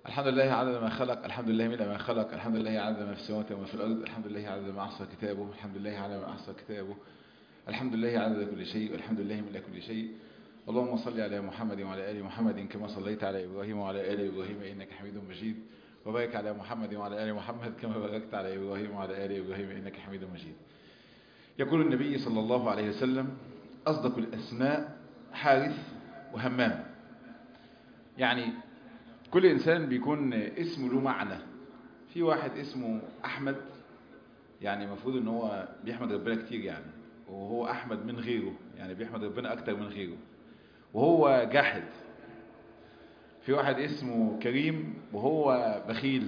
الحمد لله عدد ما خلق الحمد لله ملء ما خلق الحمد لله عدد ما في السماوات وما في الأرض الحمد لله عدد ما أحصى كتابه الحمد لله على ما أحصى كتابه الحمد لله عدد كل شيء والحمد لله ملء كل شيء اللهم صل على محمد وعلى آل محمد كما صليت على إبراهيم وعلى آل إبراهيم إنك حميد مجيد وبارك على محمد وعلى آل محمد كما باركت على إبراهيم وعلى آل إبراهيم إنك حميد مجيد يقول النبي صلى الله عليه وسلم أصدق الأسماء حارث وهمام يعني كل إنسان بيكون اسمه له معنى في واحد اسمه أحمد يعني المفروض ان هو بيحمد ربنا كتير يعني وهو أحمد من غيره يعني بيحمد ربنا أكتر من غيره وهو جاحد في واحد اسمه كريم وهو بخيل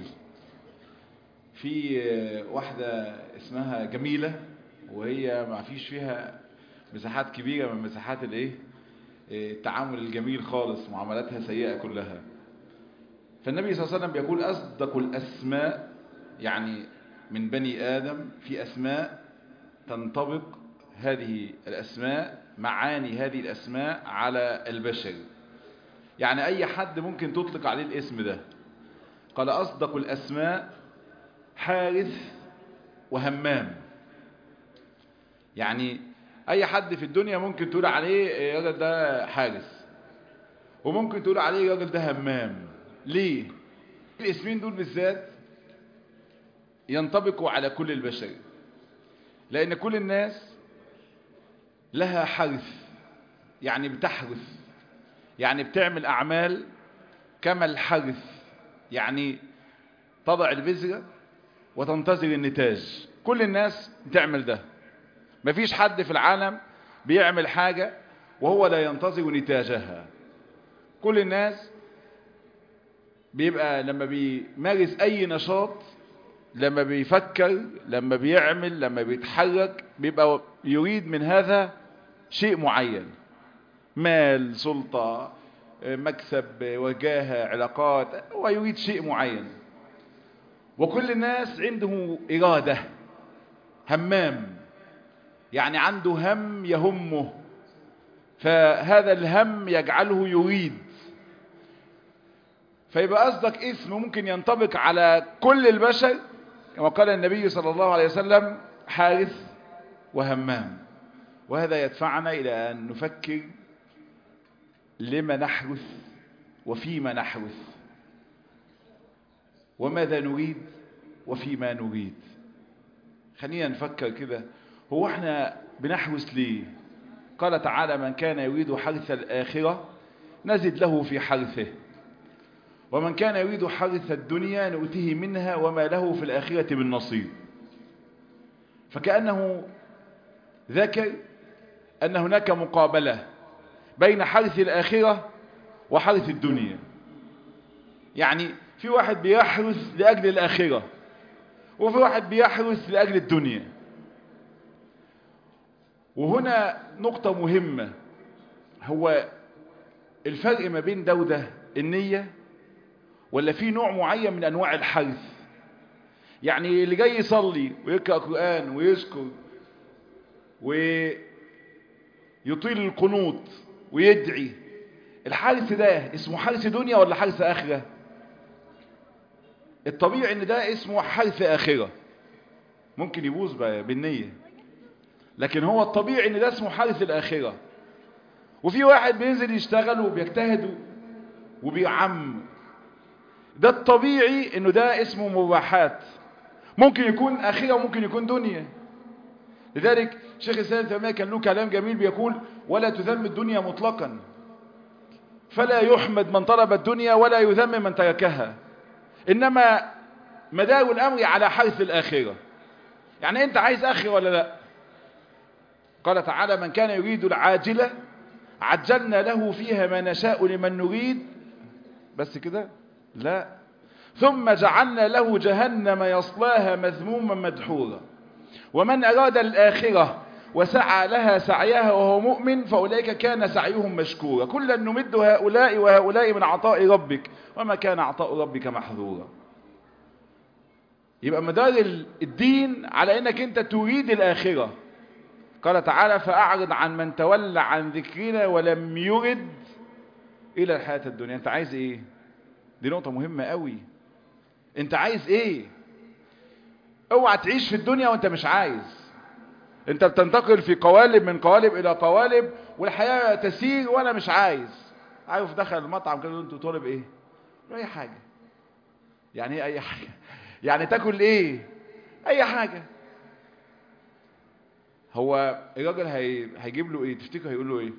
في واحدة اسمها جميلة وهي ما فيش فيها مساحات كبيرة من مساحات الايه التعامل الجميل خالص معاملاتها سيئة كلها فالنبي صلى الله عليه وسلم بيقول أصدق الأسماء يعني من بني آدم في أسماء تنطبق هذه الأسماء معاني هذه الأسماء على البشر يعني أي حد ممكن تطلق عليه الاسم ده قال أصدق الأسماء حارث وهمام يعني أي حد في الدنيا ممكن تقول عليه الراجل ده حارس وممكن تقول عليه الراجل ده همام ليه الاسمين دول بالذات ينطبقوا على كل البشر لأن كل الناس لها حرث يعني بتحرث يعني بتعمل أعمال كما الحرث يعني تضع البذرة وتنتظر النتاج كل الناس بتعمل ده مفيش حد في العالم بيعمل حاجة وهو لا ينتظر نتاجها كل الناس بيبقى لما بيمارس أي نشاط لما بيفكر لما بيعمل لما بيتحرك بيبقى يريد من هذا شيء معين مال سلطة مكسب وجاهة علاقات ويريد شيء معين وكل الناس عنده إرادة همام يعني عنده هم يهمه فهذا الهم يجعله يريد فيبقى قصدك اسم ممكن ينطبق على كل البشر كما قال النبي صلى الله عليه وسلم حارث وهمام وهذا يدفعنا إلى أن نفكر لما نحرث وفيما نحرث وماذا نريد وفيما نريد خلينا نفكر كده هو احنا بنحرث ليه قال تعالى من كان يريد حرث الآخرة نزد له في حرثه ومن كان يريد حرث الدنيا نؤتيه منها وما له في الآخرة من نصيب فكأنه ذكر أن هناك مقابلة بين حرث الآخرة وحرث الدنيا يعني في واحد بيحرث لأجل الآخرة وفي واحد بيحرث لأجل الدنيا وهنا نقطة مهمة هو الفرق ما بين ده وده النية ولا في نوع معين من أنواع الحرث يعني اللي جاي يصلي ويقرأ قرآن ويذكر ويطيل القنوط ويدعي الحرث ده اسمه حرث دنيا ولا حرث آخرة الطبيعي ان ده اسمه حرث آخرة ممكن يبوظ بالنية لكن هو الطبيعي ان ده اسمه حرث الآخرة وفي واحد بينزل يشتغل وبيجتهد وبيعم ده الطبيعي انه ده اسمه مباحات ممكن يكون آخرة وممكن يكون دنيا لذلك شيخ الإسلام تيمية كان له كلام جميل بيقول ولا تذم الدنيا مطلقا فلا يحمد من طلب الدنيا ولا يذم من تركها إنما مدار الأمر على حرث الآخرة يعني أنت عايز آخرة ولا لا قال تعالى من كان يريد العاجلة عجلنا له فيها ما نشاء لمن نريد بس كده لا ثم جعلنا له جهنم يصلاها مذموما مدحورا ومن أراد الآخرة وسعى لها سعيها وهو مؤمن فأولئك كان سعيهم مشكورا كلا نمد هؤلاء وهؤلاء من عطاء ربك وما كان عطاء ربك محظورا يبقى مدار الدين على انك انت تريد الآخرة قال تعالى فأعرض عن من تولى عن ذكرنا ولم يرد إلى الحياة الدنيا أنت عايز إيه دي نقطة مهمة قوي انت عايز ايه اوعى تعيش في الدنيا وانت مش عايز انت بتنتقل في قوالب من قوالب الى قوالب والحياة تسير وانا مش عايز عارف دخل المطعم كده انت طالب ايه اي حاجة يعني ايه اي حاجة يعني تاكل ايه اي حاجة هو الراجل هي... هيجيب له ايه تفتكر هيقول له ايه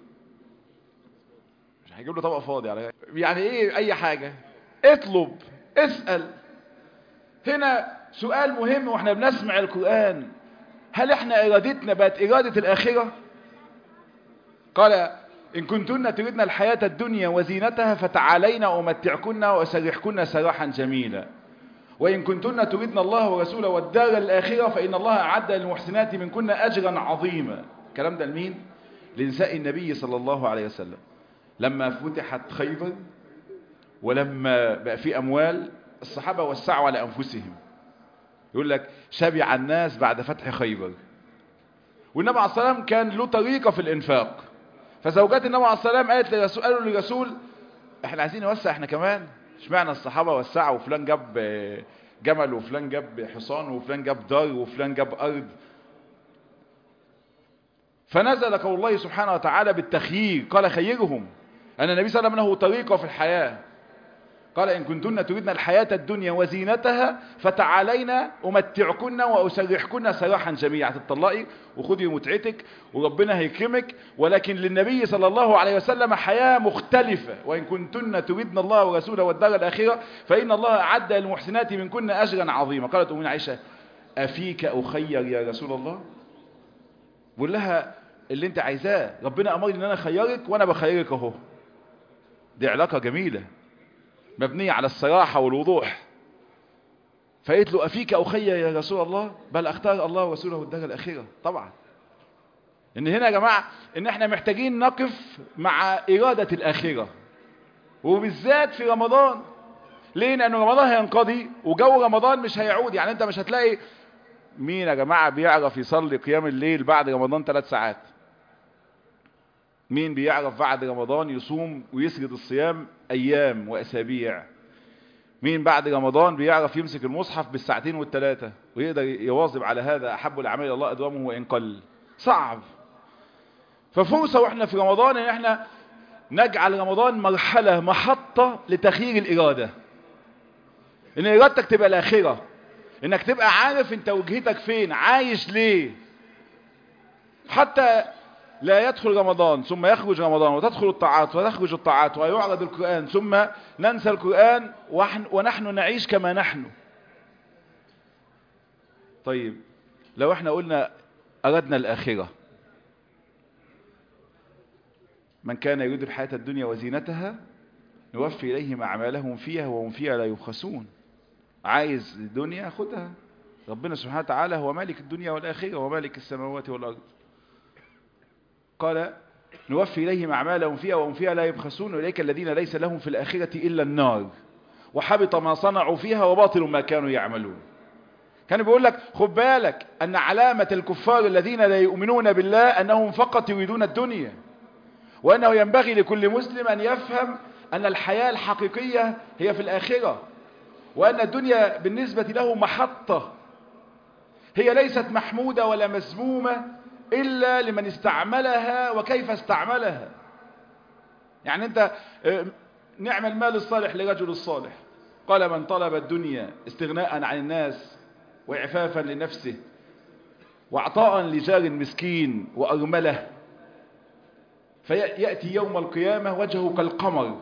مش هيجيب له طبق فاضي على يعني ايه اي حاجة اطلب اسأل هنا سؤال مهم واحنا بنسمع القرآن هل احنا ارادتنا بقت ارادة الاخرة قال ان كنتن تردن الحياة الدنيا وزينتها فتعالين امتعكن واسرحكن سراحا جميلا وإن كنتن تردن الله ورسوله والدار الآخرة فإن الله أعد للمحسنات منكن أجرا عظيما الكلام ده لمين؟ لنساء النبي صلى الله عليه وسلم لما فتحت خيبر ولما بقى في أموال الصحابة وسعوا على أنفسهم يقول لك شبع الناس بعد فتح خيبر والنبي عليه الصلاة والسلام كان له طريقة في الإنفاق فزوجات النبي عليه الصلاة والسلام قالت للرسول قالوا للرسول احنا عايزين نوسع احنا كمان اشمعنى الصحابة وسعوا وفلان جاب جمل وفلان جاب حصان وفلان جاب دار وفلان جاب أرض فنزل قول الله سبحانه وتعالى بالتخيير قال خيرهم أن النبي صلى الله عليه وسلم له طريقة في الحياة قال إن كنتن تريدن الحياة الدنيا وزينتها فتعالين أمتعكن وأسرحكن سراحا جميعا تطلقي وخذي متعتك وربنا هيكرمك ولكن للنبي صلى الله عليه وسلم حياة مختلفة وإن كنتن تريدن الله ورسوله والدار الآخرة فإن الله أعد للمحسنات منكن أجرا عظيما قالت أمنا عائشة أفيك أخير يا رسول الله بقول لها اللي انت عايزاه ربنا أمرني ان انا خيرك وانا بخيرك اهو دي علاقة جميلة مبنية على الصراحة والوضوح فقلت له أفيك أخي يا رسول الله بل أختار الله ورسوله الدار الأخيرة طبعا إن هنا يا جماعة إن إحنا محتاجين نقف مع إرادة الآخرة وبالذات في رمضان ليه لأن رمضان هينقضي وجو رمضان مش هيعود يعني أنت مش هتلاقي مين يا جماعة بيعرف يصلي قيام الليل بعد رمضان ثلاث ساعات مين بيعرف بعد رمضان يصوم ويسجد الصيام ايام واسابيع مين بعد رمضان بيعرف يمسك المصحف بالساعتين والثلاثة ويقدر يواظب على هذا احب الاعمال الى الله ادومه وان قل صعب ففرصة واحنا في رمضان ان احنا نجعل رمضان مرحلة محطة لتغيير الارادة ان ارادتك تبقى الاخرة انك تبقى عارف انت وجهتك فين عايش ليه حتى لا يدخل رمضان ثم يخرج رمضان وتدخل الطاعات وتخرج الطاعات ويعرض القرآن ثم ننسى القرآن ونحن نعيش كما نحن طيب لو احنا قلنا أردنا الآخرة من كان يريد الحياة الدنيا وزينتها نوفي إليهم أعمالهم فيها وهم فيها لا يبخسون عايز الدنيا خدها ربنا سبحانه وتعالى هو مالك الدنيا والآخرة ومالك السماوات والأرض قال نوفي إليهم أعمالهم فيها وهم فيها لا يبخسون إليك الذين ليس لهم في الآخرة إلا النار وحبط ما صنعوا فيها وباطل ما كانوا يعملون كان بيقول لك خد بالك أن علامة الكفار الذين لا يؤمنون بالله أنهم فقط يريدون الدنيا وأنه ينبغي لكل مسلم أن يفهم أن الحياة الحقيقية هي في الآخرة وأن الدنيا بالنسبة له محطة هي ليست محمودة ولا مذمومة إلا لمن استعملها وكيف استعملها يعني أنت نعم المال الصالح لرجل الصالح قال من طلب الدنيا استغناء عن الناس وإعفافا لنفسه وعطاء لجار مسكين وأرمله فيأتي يوم القيامة وجهه كالقمر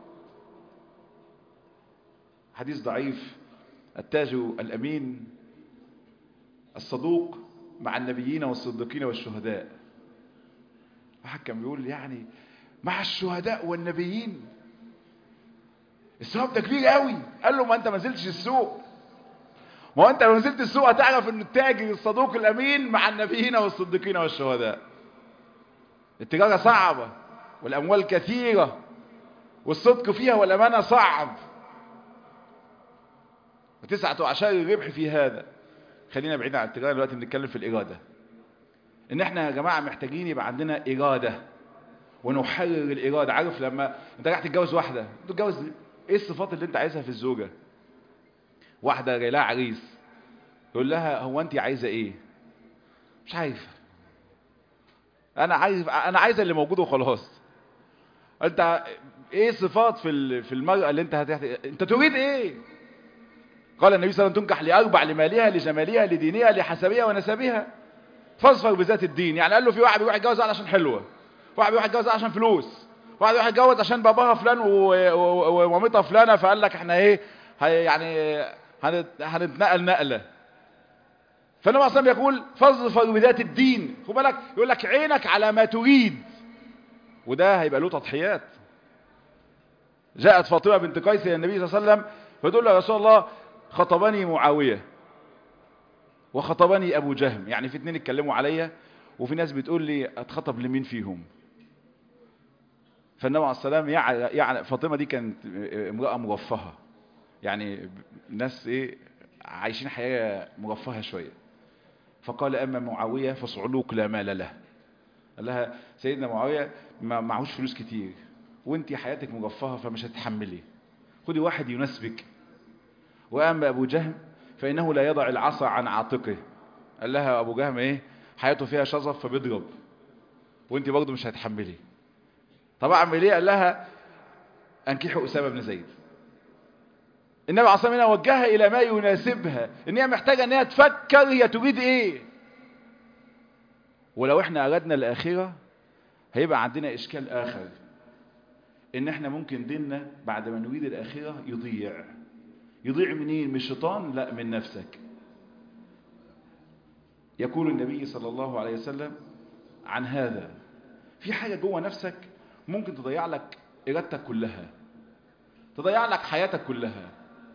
حديث ضعيف التاج الأمين الصدوق مع النبيين والصديقين والشهداء واحد كان بيقول يعني مع الشهداء والنبيين الثواب ده كبير قوي قال له ما انت ما نزلتش السوق ما هو انت لو نزلت السوق هتعرف ان التاجر الصدوق الامين مع النبيين والصديقين والشهداء التجارة صعبة والاموال كثيرة والصدق فيها والامانة صعب وتسعة عشر الربح في هذا خلينا بعيد عن التجارة دلوقتي بنتكلم في الإرادة إن إحنا يا جماعة محتاجين يبقى عندنا إرادة ونحرر الإرادة عارف لما أنت رايح تتجوز واحدة تتجوز ايه الصفات اللي انت عايزها في الزوجة واحدة جاي لها عريس يقول لها هو انت عايزة ايه مش عارفة انا عايز انا عايزة اللي موجود وخلاص انت ايه صفات في ال- في المرأة اللي انت هتحت... انت تريد ايه قال النبي صلى الله عليه وسلم تنكح لأربع لمالها لجمالها لدينها لحسبها ونسبها فاظفر بذات الدين يعني قال له في واحد بيروح يتجوز واحدة عشان حلوة واحد بيروح يتجوز عشان فلوس واحد بيروح يتجوز عشان باباها فلان و- و- ومامتها فلانة فقال لك احنا ايه هي- يعني هنت- هنتنقل نقلة فالنبي صلى الله عليه وسلم يقول فاظفر بذات الدين خد بالك يقول لك عينك على ما تريد وده هيبقى له تضحيات جاءت فاطمة بنت قيس الى النبي صلى الله عليه وسلم فتقول له يا رسول الله خطبني معاوية وخطبني ابو جهم يعني في اتنين اتكلموا عليا وفي ناس بتقول لي اتخطب لمين فيهم فالنبي عليه السلام يعني يعني فاطمة دي كانت امرأة مرفهة يعني الناس ايه عايشين حياة مرفهة شوية فقال اما معاوية فصعلوك لا مال له قال لها سيدنا معاوية ما معهوش فلوس كتير وانت حياتك مرفهة فمش هتحملي خدي واحد يناسبك واما ابو جهم فانه لا يضع العصا عن عاتقه قال لها ابو جهم ايه حياته فيها شظف فبيضرب وانت برضه مش هتحملي طب اعمل ايه قال لها انكحوا اسامه بن زيد النبي عليه الصلاه والسلام وجهها الى ما يناسبها ان هي محتاجه ان هي تفكر هي تريد ايه ولو احنا اردنا الاخره هيبقى عندنا اشكال اخر ان احنا ممكن ديننا بعد ما نريد الاخره يضيع يضيع منين من الشيطان لا من نفسك يقول النبي صلى الله عليه وسلم عن هذا في حاجة جوه نفسك ممكن تضيع لك إرادتك كلها تضيع لك حياتك كلها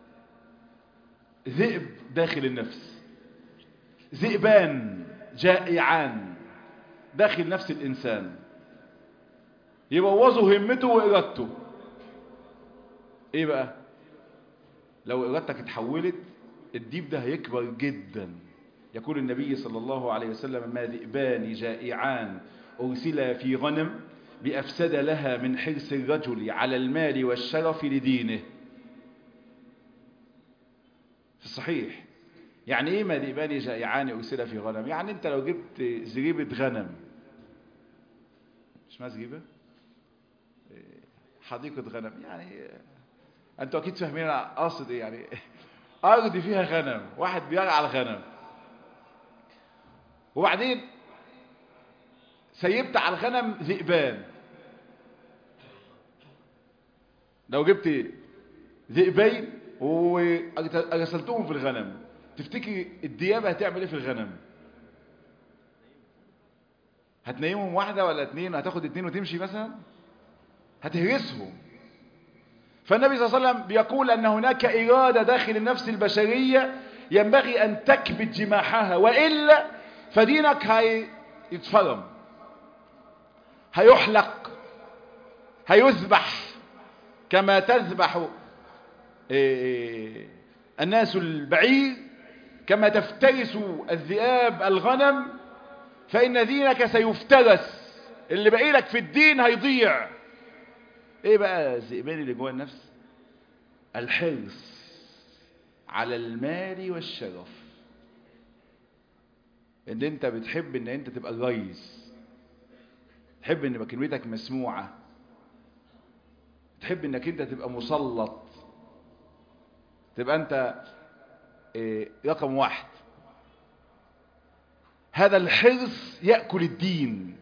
ذئب داخل النفس ذئبان جائعان داخل نفس الإنسان يبوظوا همته وإرادته إيه بقى لو إرادتك اتحولت الديب ده هيكبر جدا يقول النبي صلى الله عليه وسلم ما ذئبان جائعان أرسلا في غنم بأفسد لها من حرص الرجل على المال والشرف لدينه في الصحيح يعني ايه ما ذئبان جائعان أرسلا في غنم يعني انت لو جبت زريبة غنم اسمها زريبة حديقة غنم يعني انتوا اكيد فاهمين انا قصد ايه يعني ارض فيها غنم واحد بيرعى الغنم وبعدين سيبت على الغنم ذئبان لو جبت ذئبين وارسلتهم في الغنم تفتكر الديابة هتعمل ايه في الغنم هتنيمهم واحدة ولا اتنين هتاخد اتنين وتمشي مثلا هتهرسهم فالنبي صلى الله عليه وسلم بيقول أن هناك إرادة داخل النفس البشرية ينبغي أن تكبت جماحها وإلا فدينك هيتفرم هيحلق هيذبح كما تذبح الناس البعير كما تفترس الذئاب الغنم فإن دينك سيفترس اللي بقي لك في الدين هيضيع ايه بقى الذئبان اللي جوه النفس الحرص على المال والشرف ان انت بتحب ان انت تبقى الرئيس تحب ان كلمتك مسموعة تحب انك انت تبقى مسلط تبقى انت إيه رقم واحد هذا الحرص يأكل الدين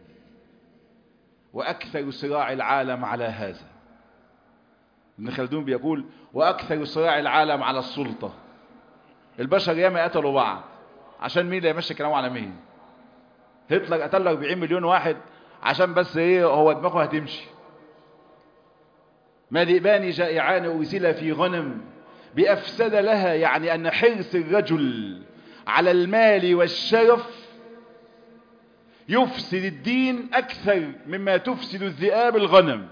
وأكثر صراع العالم على هذا ابن خلدون بيقول وأكثر صراع العالم على السلطة البشر ياما قتلوا بعض عشان مين اللي يمشي كلامه على مين هتلر قتل 40 مليون واحد عشان بس ايه هو دماغه هتمشي ما ذئبان جائعان أرسل في غنم بأفسد لها يعني أن حرص الرجل على المال والشرف يفسد الدين أكثر مما تفسد الذئاب الغنم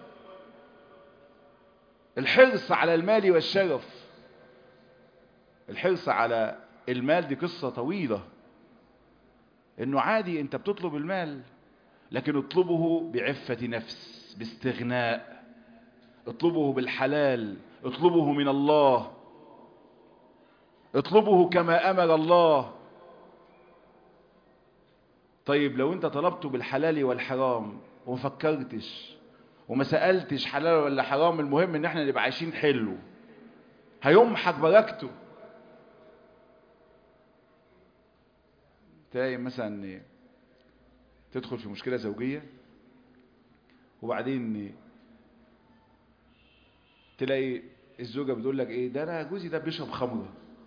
الحرص على المال والشرف الحرص على المال دي قصة طويلة انه عادي انت بتطلب المال لكن اطلبه بعفة نفس باستغناء اطلبه بالحلال اطلبه من الله اطلبه كما أمر الله طيب لو انت طلبته بالحلال والحرام وما فكرتش وما سألتش حلال ولا حرام المهم ان احنا نبقى عايشين حلو هيمحك بركته تلاقي مثلا تدخل في مشكلة زوجية وبعدين تلاقي الزوجة بتقول لك ايه ده انا جوزي ده بيشرب خمرة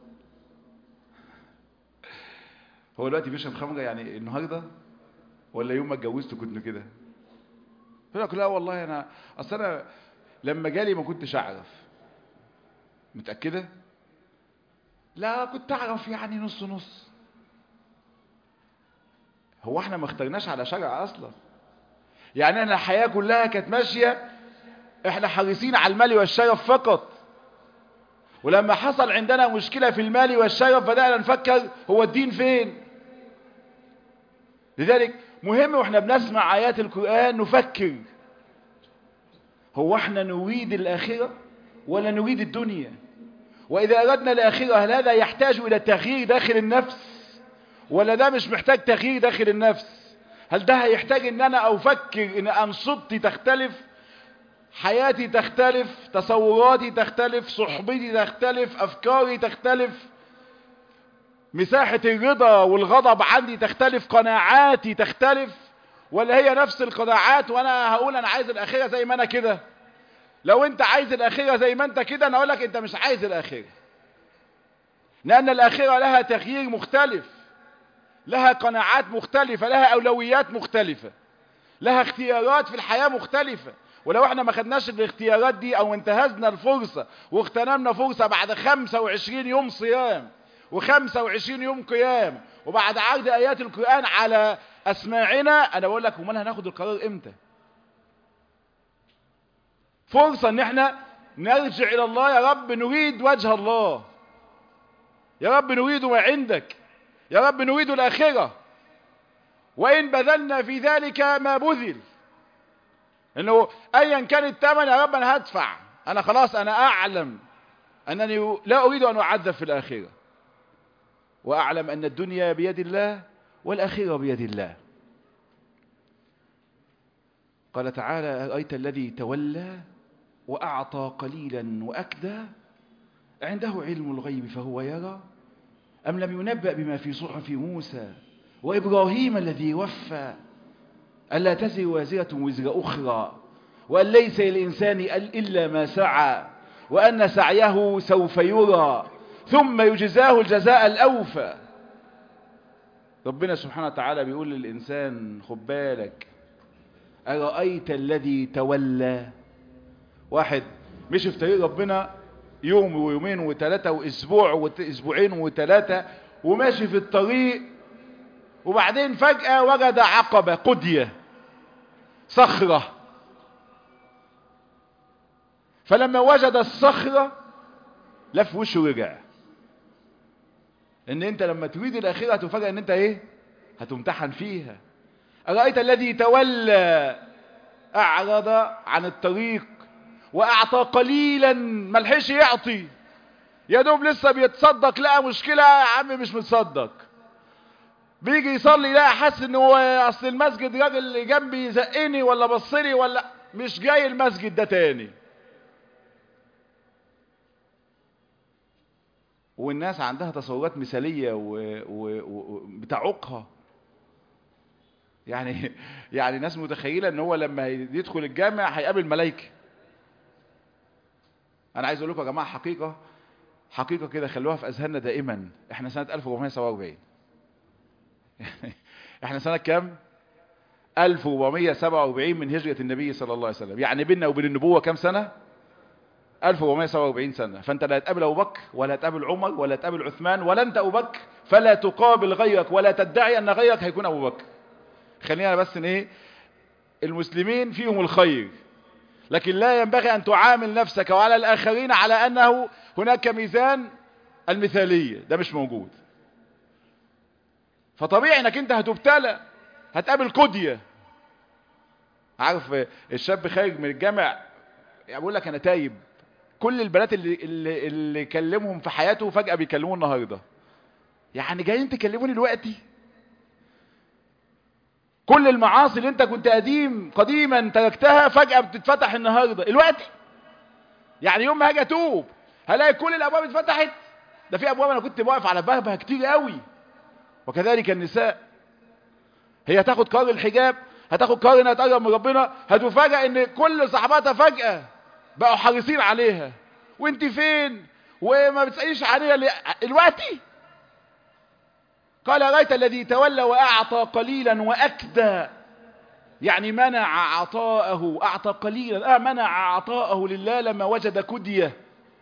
هو دلوقتي بيشرب خمرة يعني النهاردة ولا يوم ما اتجوزته كنت كده يقول لك لا والله انا اصل انا لما جالي ما كنتش اعرف متأكدة لا كنت اعرف يعني نص نص هو احنا ما اخترناش على شرع اصلا يعني انا الحياة كلها كانت ماشية احنا حريصين على المال والشرف فقط ولما حصل عندنا مشكلة في المال والشرف بدأنا نفكر هو الدين فين لذلك مهم واحنا بنسمع آيات القرآن نفكر هو احنا نريد الآخرة ولا نريد الدنيا وإذا أردنا الآخرة هل هذا يحتاج إلى تغيير داخل النفس ولا ده مش محتاج تغيير داخل النفس هل ده هيحتاج ان انا افكر ان انشطتي تختلف حياتي تختلف تصوراتي تختلف صحبتي تختلف افكاري تختلف مساحة الرضا والغضب عندي تختلف قناعاتي تختلف ولا هي نفس القناعات وانا هقول انا عايز الاخرة زي ما انا كده لو انت عايز الاخرة زي ما انت كده انا اقول لك انت مش عايز الاخرة لان الاخرة لها تغيير مختلف لها قناعات مختلفة لها اولويات مختلفة لها اختيارات في الحياة مختلفة ولو احنا ما خدناش الاختيارات دي او انتهزنا الفرصة واغتنمنا فرصة بعد 25 يوم صيام و25 يوم قيام وبعد عرض ايات القرآن على اسماعنا انا بقول لك امال هناخد القرار امتى فرصة ان احنا نرجع الى الله يا رب نريد وجه الله يا رب نريد ما عندك يا رب نريد الاخرة وان بذلنا في ذلك ما بذل انه ايا كان الثمن يا رب انا هدفع انا خلاص انا اعلم انني لا اريد ان اعذب في الاخره واعلم ان الدنيا بيد الله والاخره بيد الله قال تعالى ارايت الذي تولى واعطى قليلا واكدى عنده علم الغيب فهو يرى ام لم ينبأ بما في صحف موسى وابراهيم الذي وفى ألا تزر وازرة وزر أخرى وأن ليس للإنسان إلا ما سعى وأن سعيه سوف يرى ثم يجزاه الجزاء الأوفى ربنا سبحانه وتعالى بيقول للإنسان خد بالك أرأيت الذي تولى واحد مشي في طريق ربنا يوم ويومين وثلاثة وأسبوع وأسبوعين وثلاثة وماشي في الطريق وبعدين فجأة وجد عقبة قدية صخرة فلما وجد الصخرة لف وشه ورجع ان انت لما تريد الاخرة هتفاجئ ان انت ايه هتمتحن فيها أرأيت الذي تولى اعرض عن الطريق واعطى قليلا ملحش يعطي يا دوب لسه بيتصدق لقى مشكلة يا عم مش متصدق بيجي يصلي يلاقي حاسس ان هو اصل المسجد راجل اللي جنبي يزقني ولا بصلي ولا مش جاي المسجد ده تاني والناس عندها تصورات مثالية وبتعوقها يعني يعني ناس متخيلة ان هو لما يدخل الجامع هيقابل ملايكة انا عايز اقول لكم يا جماعة حقيقة حقيقة كده خلوها في اذهاننا دائما احنا سنة 1447 احنا سنة كام 1447 من هجرة النبي صلى الله عليه وسلم يعني بيننا وبين النبوة كام سنة 1447 سنة فانت لا تقابل ابو بكر ولا تقابل عمر ولا تقابل عثمان ولا انت ابو بكر فلا تقابل غيرك ولا تدعي ان غيرك هيكون ابو بكر خلينا بس ان ايه المسلمين فيهم الخير لكن لا ينبغي ان تعامل نفسك وعلى الاخرين على انه هناك ميزان المثالية ده مش موجود فطبيعي انك انت هتبتلى هتقابل قدية عارف الشاب خارج من الجامع بقول لك انا تايب كل البنات اللي اللي, اللي كلمهم في حياته فجأة بيكلموه النهارده يعني جايين تكلموني دلوقتي كل المعاصي اللي انت كنت قديم قديما تركتها فجأة بتتفتح النهارده دلوقتي يعني يوم ما هاجي اتوب هلاقي كل الابواب اتفتحت ده في ابواب انا كنت واقف على بابها كتير قوي وكذلك النساء هي تاخد قرار الحجاب هتاخد قرار انها تقرب من ربنا هتفاجئ ان كل صحباتها فجأة بقوا حريصين عليها وانت فين وما بتسأليش عليها ليه؟ دلوقتي قال رأيت الذي تولى وأعطى قليلا وأكدى يعني منع عطاءه أعطى قليلا آه منع عطاءه لله لما وجد كدية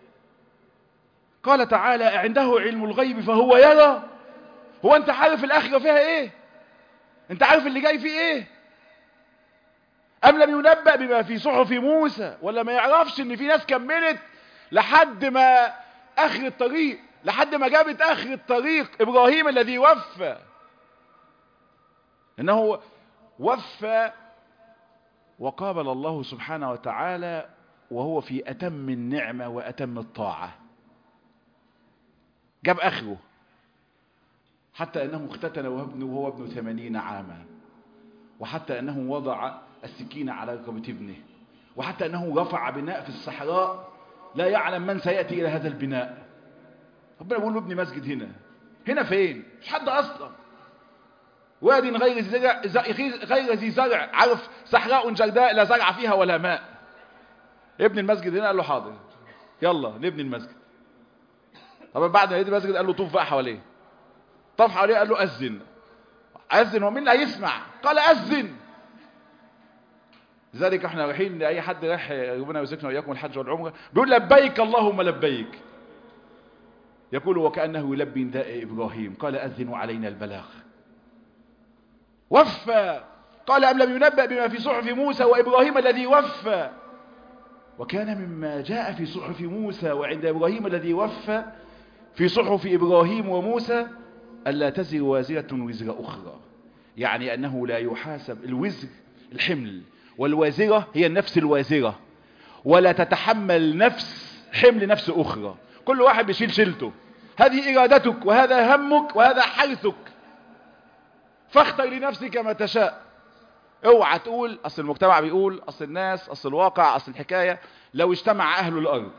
قال تعالى عنده علم الغيب فهو يرى هو انت عارف الآخرة فيها ايه انت عارف اللي جاي فيه ايه أم لم ينبأ بما في صحف موسى ولا ما يعرفش ان في ناس كملت لحد ما آخر الطريق لحد ما جابت آخر الطريق إبراهيم الذي وفى إنه وفى وقابل الله سبحانه وتعالى وهو في أتم النعمة وأتم الطاعة جاب آخره حتى أنه اختتن وهو ابن ثمانين عاما وحتى أنه وضع السكين على رقبة ابنه وحتى أنه رفع بناء في الصحراء لا يعلم من سيأتي إلى هذا البناء ربنا بيقول له ابني مسجد هنا هنا فين مش حد أصلا واد غير ذي زرع غير ذي زرع عارف صحراء جرداء لا زرع فيها ولا ماء ابن المسجد هنا قال له حاضر يلا نبني المسجد طبعا بعد ما يبني المسجد قال له طوف بقى حواليه طاف حواليه قال له أذن أذن ومين اللي هيسمع قال أذن لذلك احنا رايحين لاي حد رايح ربنا يرزقنا واياكم الحج والعمره بيقول لبيك اللهم لبيك يقول وكانه يلبي نداء ابراهيم قال اذنوا علينا البلاغ وفى قال ام لم ينبأ بما في صحف موسى وابراهيم الذي وفى وكان مما جاء في صحف موسى وعند ابراهيم الذي وفى في صحف ابراهيم وموسى الا تزر وازره وزر اخرى يعني انه لا يحاسب الوزر الحمل والوازرة هي النفس الوازرة ولا تتحمل نفس حمل نفس أخرى كل واحد بيشيل شيلته هذه إرادتك وهذا همك وهذا حرثك فاختر لنفسك ما تشاء اوعى تقول أصل المجتمع بيقول أصل الناس أصل الواقع أصل الحكاية لو اجتمع أهل الأرض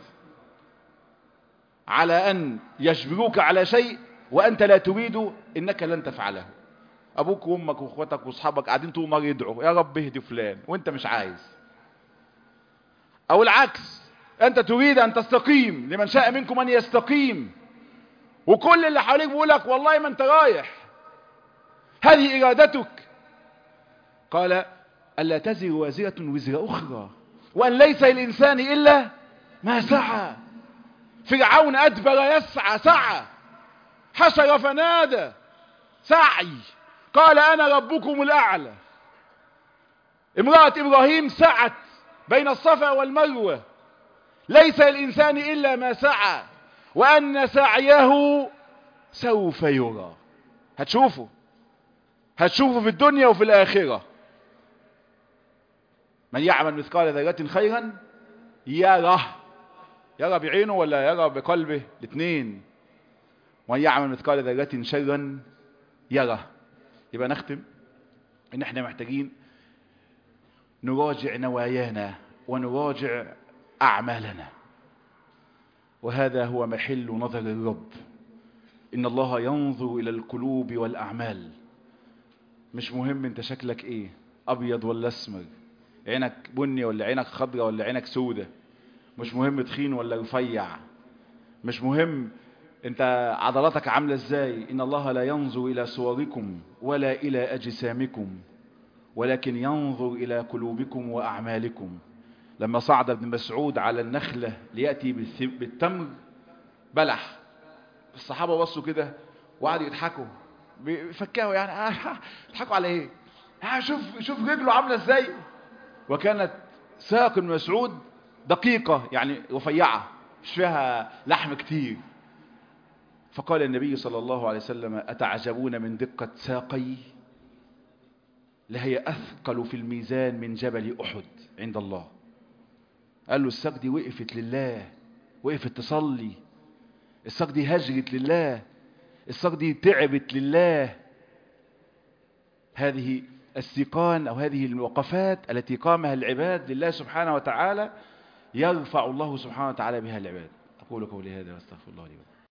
على أن يجبروك على شيء وأنت لا تريد إنك لن تفعله ابوك وامك واخواتك واصحابك قاعدين طول النهار يدعوا يا رب اهدي فلان وانت مش عايز او العكس انت تريد ان تستقيم لمن شاء منكم ان يستقيم وكل اللي حواليك بيقول لك والله ما انت رايح هذه ارادتك قال الا تزر وازره وزر اخرى وان ليس للانسان الا ما سعى فرعون ادبر يسعى سعى حشر فنادى سعي قال أنا ربكم الأعلى امرأة إبراهيم سعت بين الصفا والمروة ليس الإنسان إلا ما سعى وأن سعيه سوف يرى هتشوفه هتشوفه في الدنيا وفي الآخرة من يعمل مثقال ذرة خيرا يره يرى بعينه ولا يرى بقلبه الاثنين ومن يعمل مثقال ذرة شرا يره يبقى نختم ان احنا محتاجين نراجع نوايانا ونراجع اعمالنا وهذا هو محل نظر الرب ان الله ينظر الى القلوب والاعمال مش مهم انت شكلك ايه ابيض ولا اسمر عينك بني ولا عينك خضراء ولا عينك سودة مش مهم تخين ولا رفيع مش مهم انت عضلاتك عاملة ازاي ان الله لا ينظر الى صوركم ولا الى اجسامكم ولكن ينظر الى قلوبكم واعمالكم لما صعد ابن مسعود على النخلة ليأتي بالتمر بلح الصحابة بصوا كده وقعدوا يضحكوا بيفكروا يعني يضحكوا على ايه شوف شوف رجله عاملة ازاي وكانت ساق ابن مسعود دقيقة يعني رفيعة مش فيها لحم كتير فقال النبي صلى الله عليه وسلم أتعجبون من دقة ساقي لهي أثقل في الميزان من جبل أحد عند الله قال له الساق دي وقفت لله وقفت تصلي الساق دي هجرت لله الساق دي تعبت لله هذه السيقان أو هذه الوقفات التي قامها العباد لله سبحانه وتعالى يرفع الله سبحانه وتعالى بها العباد أقول قولي هذا واستغفر الله لي ولكم